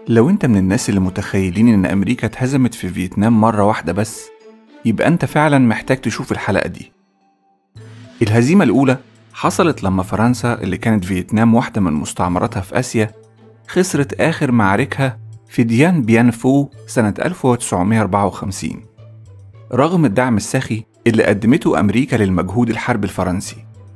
لو انت من الناس اللي متخيلين ان امريكا اتهزمت في فيتنام مرة واحدة بس يبقى انت فعلا محتاج تشوف الحلقة دي الهزيمة الأولى حصلت لما فرنسا اللي كانت فيتنام واحدة من مستعمراتها في آسيا خسرت آخر معاركها في ديان بيان فو سنة 1954 رغم الدعم السخي اللي قدمته أمريكا للمجهود الحربي الفرنسي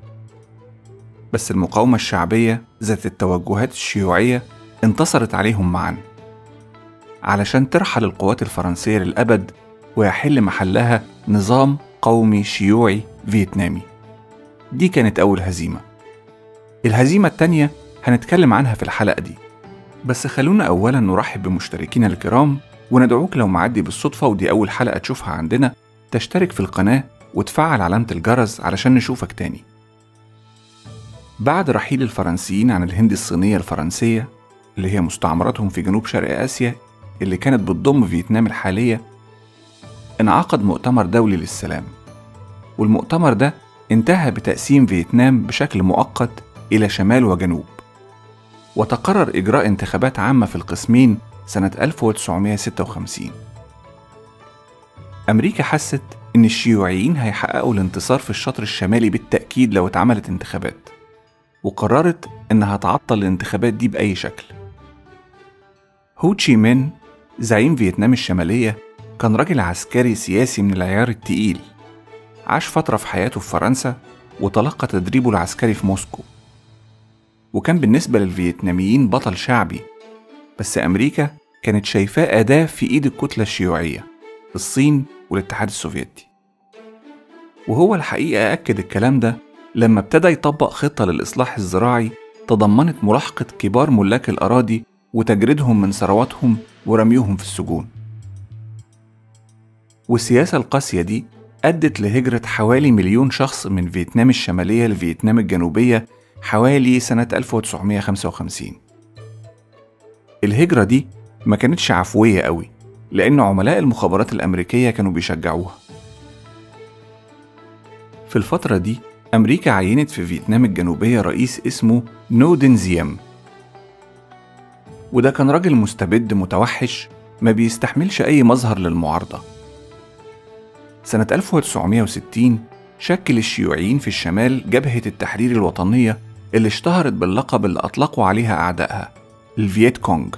بس المقاومة الشعبية ذات التوجهات الشيوعية انتصرت عليهم معا علشان ترحل القوات الفرنسية للأبد ويحل محلها نظام قومي شيوعي فيتنامي دي كانت أول هزيمة الهزيمة التانية هنتكلم عنها في الحلقة دي بس خلونا أولا نرحب بمشتركينا الكرام وندعوك لو معدي بالصدفة ودي أول حلقة تشوفها عندنا تشترك في القناة وتفعل علامة الجرس علشان نشوفك تاني بعد رحيل الفرنسيين عن الهند الصينية الفرنسية اللي هي مستعمراتهم في جنوب شرق آسيا اللي كانت بتضم فيتنام الحالية انعقد مؤتمر دولي للسلام والمؤتمر ده انتهى بتقسيم فيتنام بشكل مؤقت إلى شمال وجنوب وتقرر إجراء انتخابات عامة في القسمين سنة 1956 أمريكا حست إن الشيوعيين هيحققوا الانتصار في الشطر الشمالي بالتأكيد لو اتعملت انتخابات وقررت إنها تعطل الانتخابات دي بأي شكل هو تشي مين زعيم فيتنام الشمالية كان راجل عسكري سياسي من العيار التقيل عاش فترة في حياته في فرنسا وتلقى تدريبه العسكري في موسكو وكان بالنسبة للفيتناميين بطل شعبي بس أمريكا كانت شايفاه أداة في إيد الكتلة الشيوعية الصين والاتحاد السوفيتي وهو الحقيقة أكد الكلام ده لما ابتدى يطبق خطة للإصلاح الزراعي تضمنت ملاحقة كبار ملاك الأراضي وتجريدهم من ثرواتهم ورميهم في السجون والسياسة القاسية دي أدت لهجرة حوالي مليون شخص من فيتنام الشمالية لفيتنام الجنوبية حوالي سنة 1955 الهجرة دي ما كانتش عفوية قوي لأن عملاء المخابرات الأمريكية كانوا بيشجعوها في الفترة دي أمريكا عينت في فيتنام الجنوبية رئيس اسمه نودن زيام وده كان راجل مستبد متوحش ما بيستحملش أي مظهر للمعارضة سنة 1960 شكل الشيوعيين في الشمال جبهة التحرير الوطنية اللي اشتهرت باللقب اللي أطلقوا عليها أعدائها الفييت كونج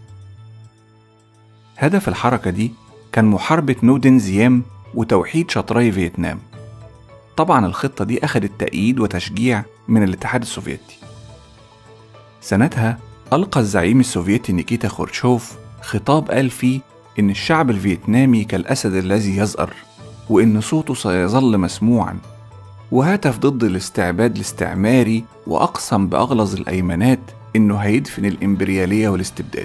هدف الحركة دي كان محاربة نودن زيام وتوحيد شطري فيتنام طبعا الخطة دي أخدت تأييد وتشجيع من الاتحاد السوفيتي سنتها ألقى الزعيم السوفيتي نيكيتا خورشوف خطاب قال فيه إن الشعب الفيتنامي كالأسد الذي يزأر وإن صوته سيظل مسموعا وهتف ضد الاستعباد الاستعماري وأقسم بأغلظ الأيمانات إنه هيدفن الإمبريالية والاستبداد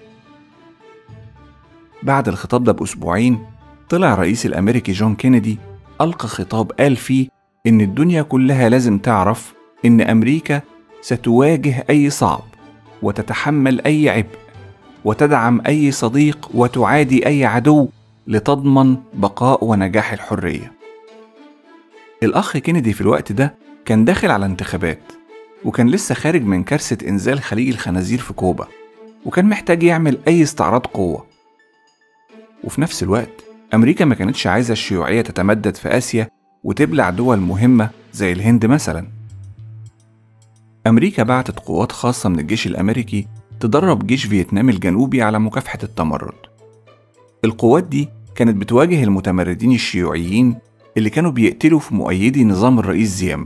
بعد الخطاب ده بأسبوعين طلع رئيس الأمريكي جون كينيدي ألقى خطاب قال فيه إن الدنيا كلها لازم تعرف إن أمريكا ستواجه أي صعب وتتحمل أي عبء وتدعم أي صديق وتعادي أي عدو لتضمن بقاء ونجاح الحرية. الأخ كينيدي في الوقت ده كان داخل على انتخابات وكان لسه خارج من كارثة إنزال خليج الخنازير في كوبا وكان محتاج يعمل أي استعراض قوة وفي نفس الوقت أمريكا ما كانتش عايزة الشيوعية تتمدد في آسيا وتبلع دول مهمة زي الهند مثلا أمريكا بعتت قوات خاصة من الجيش الأمريكي تدرب جيش فيتنام الجنوبي على مكافحة التمرد القوات دي كانت بتواجه المتمردين الشيوعيين اللي كانوا بيقتلوا في مؤيدي نظام الرئيس زيام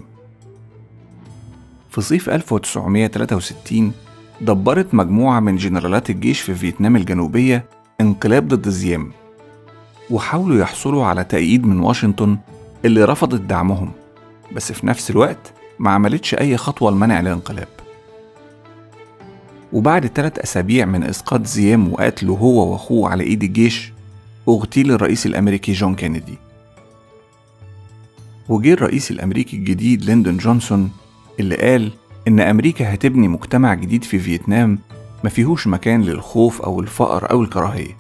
في صيف 1963 دبرت مجموعة من جنرالات الجيش في فيتنام الجنوبية انقلاب ضد زيام وحاولوا يحصلوا على تأييد من واشنطن اللي رفضت دعمهم بس في نفس الوقت ما عملتش أي خطوة لمنع الانقلاب وبعد ثلاث أسابيع من إسقاط زيام وقتله هو وأخوه على إيد الجيش اغتيل الرئيس الأمريكي جون كينيدي وجه الرئيس الأمريكي الجديد ليندون جونسون اللي قال إن أمريكا هتبني مجتمع جديد في فيتنام ما فيهوش مكان للخوف أو الفقر أو الكراهية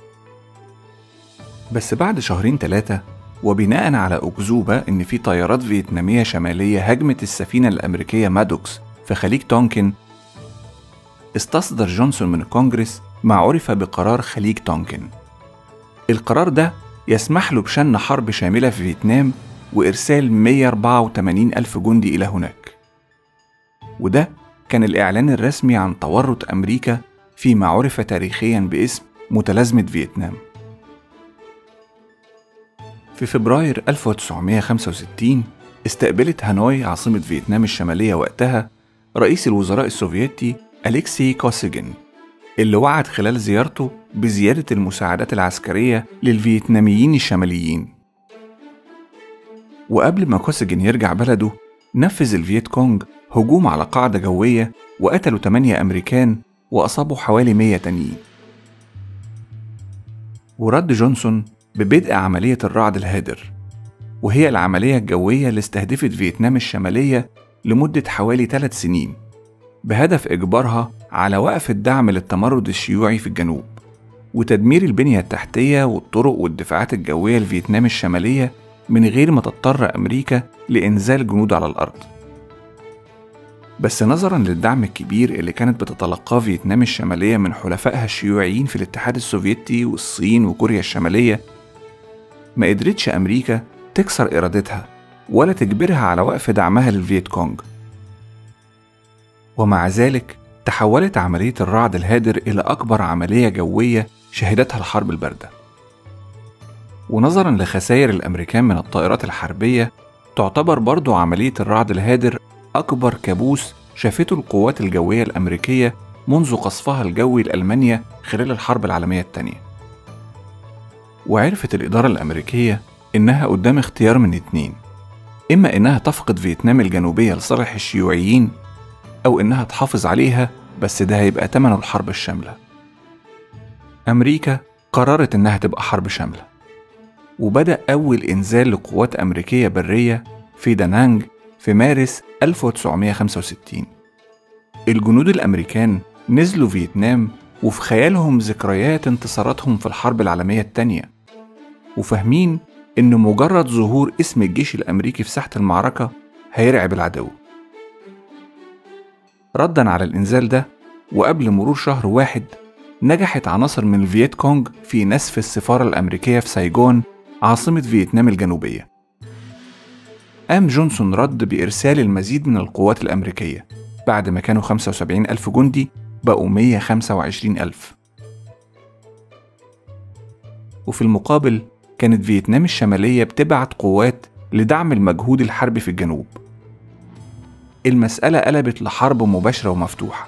بس بعد شهرين ثلاثة وبناء على أكذوبة إن في طيارات فيتنامية شمالية هجمت السفينة الأمريكية مادوكس في خليج تونكن استصدر جونسون من الكونجرس ما عرف بقرار خليج تونكن القرار ده يسمح له بشن حرب شاملة في فيتنام وإرسال 184 ألف جندي إلى هناك وده كان الإعلان الرسمي عن تورط أمريكا فيما عرف تاريخيا باسم متلازمة فيتنام في فبراير 1965 استقبلت هانوي عاصمة فيتنام الشمالية وقتها رئيس الوزراء السوفيتي أليكسي كوسيجين اللي وعد خلال زيارته بزيادة المساعدات العسكرية للفيتناميين الشماليين وقبل ما كوسيجين يرجع بلده نفذ الفيت كونج هجوم على قاعدة جوية وقتلوا 8 أمريكان وأصابوا حوالي 100 تانيين ورد جونسون ببدء عملية الرعد الهادر وهي العملية الجوية اللي استهدفت فيتنام الشمالية لمدة حوالي ثلاث سنين بهدف إجبارها على وقف الدعم للتمرد الشيوعي في الجنوب وتدمير البنية التحتية والطرق والدفاعات الجوية لفيتنام الشمالية من غير ما تضطر أمريكا لإنزال جنود على الأرض بس نظرا للدعم الكبير اللي كانت بتتلقاه فيتنام الشمالية من حلفائها الشيوعيين في الاتحاد السوفيتي والصين وكوريا الشمالية ما قدرتش أمريكا تكسر إرادتها ولا تجبرها على وقف دعمها للفيت كونج ومع ذلك تحولت عملية الرعد الهادر إلى أكبر عملية جوية شهدتها الحرب الباردة ونظرا لخسائر الأمريكان من الطائرات الحربية تعتبر برضو عملية الرعد الهادر أكبر كابوس شافته القوات الجوية الأمريكية منذ قصفها الجوي لألمانيا خلال الحرب العالمية الثانية وعرفت الإدارة الأمريكية إنها قدام اختيار من اتنين إما إنها تفقد فيتنام الجنوبية لصالح الشيوعيين أو إنها تحافظ عليها بس ده هيبقى تمنه الحرب الشاملة أمريكا قررت إنها تبقى حرب شاملة وبدأ أول إنزال لقوات أمريكية برية في دانانج في مارس 1965 الجنود الأمريكان نزلوا فيتنام وفي خيالهم ذكريات انتصاراتهم في الحرب العالمية التانية وفاهمين إن مجرد ظهور اسم الجيش الأمريكي في ساحة المعركة هيرعب العدو ردا على الإنزال ده وقبل مرور شهر واحد نجحت عناصر من الفييت كونج في نسف السفارة الأمريكية في سايجون عاصمة فيتنام الجنوبية قام جونسون رد بإرسال المزيد من القوات الأمريكية بعد ما كانوا 75 ألف جندي بقوا 125 ألف وفي المقابل كانت فيتنام الشمالية بتبعت قوات لدعم المجهود الحربي في الجنوب المسألة قلبت لحرب مباشرة ومفتوحة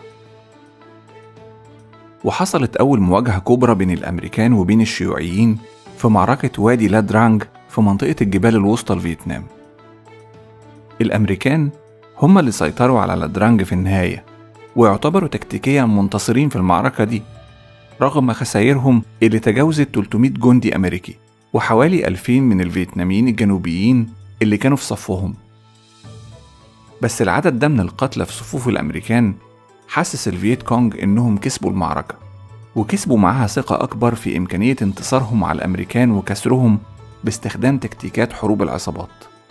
وحصلت أول مواجهة كبرى بين الأمريكان وبين الشيوعيين في معركة وادي لادرانج في منطقة الجبال الوسطى لفيتنام الأمريكان هم اللي سيطروا على لادرانج في النهاية ويعتبروا تكتيكيا منتصرين في المعركة دي رغم خسائرهم اللي تجاوزت 300 جندي أمريكي وحوالي 2000 من الفيتناميين الجنوبيين اللي كانوا في صفهم بس العدد ده من القتلى في صفوف الأمريكان حسس الفييت كونج إنهم كسبوا المعركة وكسبوا معاها ثقة أكبر في إمكانية انتصارهم على الأمريكان وكسرهم باستخدام تكتيكات حروب العصابات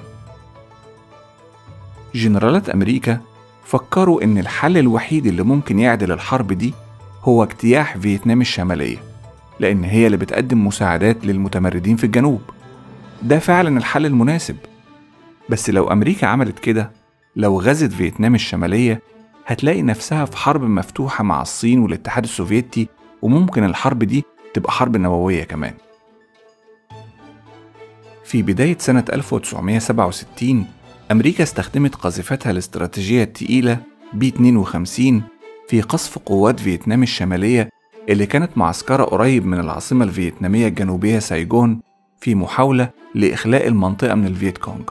جنرالات أمريكا فكروا إن الحل الوحيد اللي ممكن يعدل الحرب دي هو اجتياح فيتنام الشمالية لأن هي اللي بتقدم مساعدات للمتمردين في الجنوب ده فعلا الحل المناسب بس لو أمريكا عملت كده لو غزت فيتنام الشمالية هتلاقي نفسها في حرب مفتوحة مع الصين والاتحاد السوفيتي وممكن الحرب دي تبقى حرب نووية كمان في بداية سنة 1967 أمريكا استخدمت قاذفتها الاستراتيجية التقيلة بي 52 في قصف قوات فيتنام الشمالية اللي كانت معسكرة قريب من العاصمة الفيتنامية الجنوبية سايجون في محاولة لإخلاء المنطقة من الفيت كونج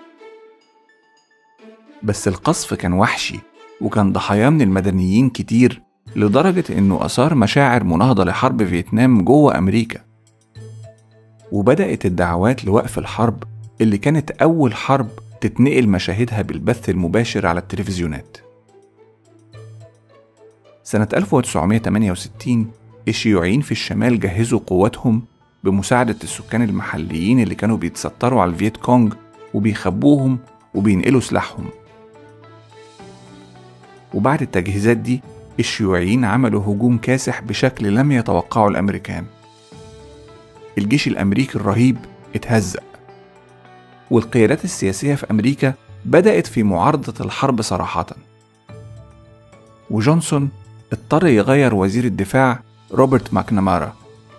بس القصف كان وحشي وكان ضحاياه من المدنيين كتير لدرجة إنه أثار مشاعر مناهضة لحرب فيتنام جوه أمريكا وبدأت الدعوات لوقف الحرب اللي كانت أول حرب تتنقل مشاهدها بالبث المباشر على التلفزيونات سنة 1968 الشيوعيين في الشمال جهزوا قواتهم بمساعدة السكان المحليين اللي كانوا بيتستروا على الفيت كونج وبيخبوهم وبينقلوا سلاحهم وبعد التجهيزات دي الشيوعيين عملوا هجوم كاسح بشكل لم يتوقعه الأمريكان الجيش الأمريكي الرهيب اتهزأ والقيادات السياسية في أمريكا بدأت في معارضة الحرب صراحة وجونسون اضطر يغير وزير الدفاع روبرت ماكنامارا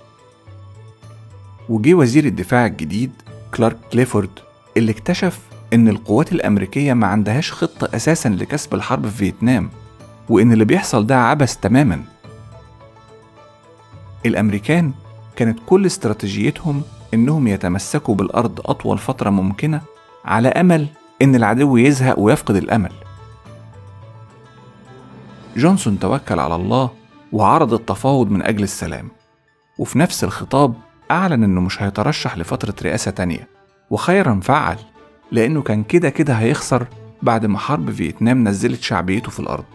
وجي وزير الدفاع الجديد كلارك كليفورد اللي اكتشف إن القوات الأمريكية ما عندهاش خطة أساسا لكسب الحرب في فيتنام وإن اللي بيحصل ده عبث تماما الأمريكان كانت كل استراتيجيتهم إنهم يتمسكوا بالأرض أطول فترة ممكنة على أمل إن العدو يزهق ويفقد الأمل جونسون توكل على الله وعرض التفاوض من أجل السلام وفي نفس الخطاب أعلن إنه مش هيترشح لفترة رئاسة تانية وخيرا فعل لأنه كان كده كده هيخسر بعد ما حرب فيتنام نزلت شعبيته في الأرض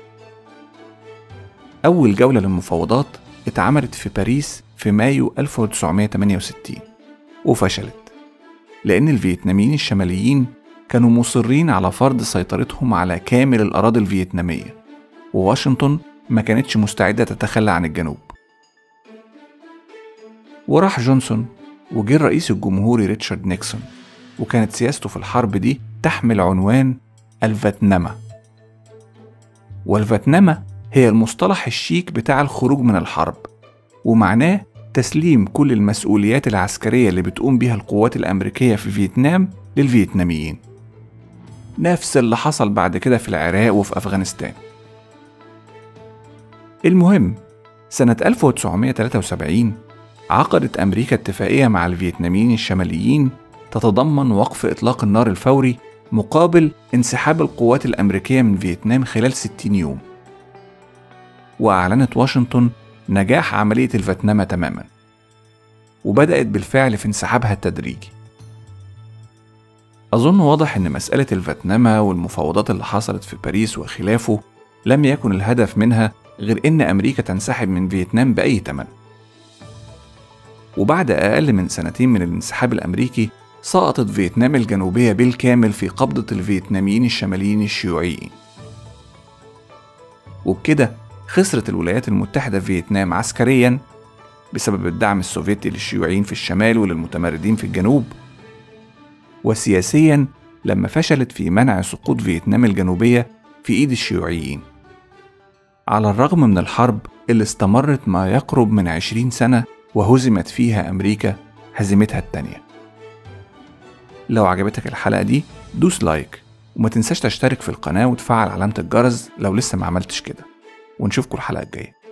أول جولة للمفاوضات اتعملت في باريس في مايو 1968 وفشلت لأن الفيتناميين الشماليين كانوا مصرين على فرض سيطرتهم على كامل الأراضي الفيتنامية وواشنطن ما كانتش مستعدة تتخلى عن الجنوب وراح جونسون وجه الرئيس الجمهوري ريتشارد نيكسون وكانت سياسته في الحرب دي تحمل عنوان الفاتنما والفاتنما هي المصطلح الشيك بتاع الخروج من الحرب ومعناه تسليم كل المسؤوليات العسكرية اللي بتقوم بيها القوات الأمريكية في فيتنام للفيتناميين نفس اللي حصل بعد كده في العراق وفي أفغانستان المهم سنة 1973 عقدت أمريكا اتفاقية مع الفيتناميين الشماليين تتضمن وقف إطلاق النار الفوري مقابل انسحاب القوات الأمريكية من فيتنام خلال 60 يوم وأعلنت واشنطن نجاح عملية الفاتنامة تماما وبدأت بالفعل في انسحابها التدريجي أظن واضح إن مسألة الفاتنامة والمفاوضات اللي حصلت في باريس وخلافه لم يكن الهدف منها غير إن أمريكا تنسحب من فيتنام بأي تمن وبعد أقل من سنتين من الانسحاب الأمريكي سقطت فيتنام الجنوبية بالكامل في قبضة الفيتناميين الشماليين الشيوعيين وبكده خسرت الولايات المتحدة فيتنام عسكريا بسبب الدعم السوفيتي للشيوعيين في الشمال وللمتمردين في الجنوب وسياسيا لما فشلت في منع سقوط فيتنام الجنوبية في إيد الشيوعيين على الرغم من الحرب اللي استمرت ما يقرب من عشرين سنة وهزمت فيها أمريكا هزيمتها التانية لو عجبتك الحلقة دي دوس لايك وما تنساش تشترك في القناة وتفعل علامة الجرس لو لسه ما عملتش كده ونشوفكم الحلقة الجاية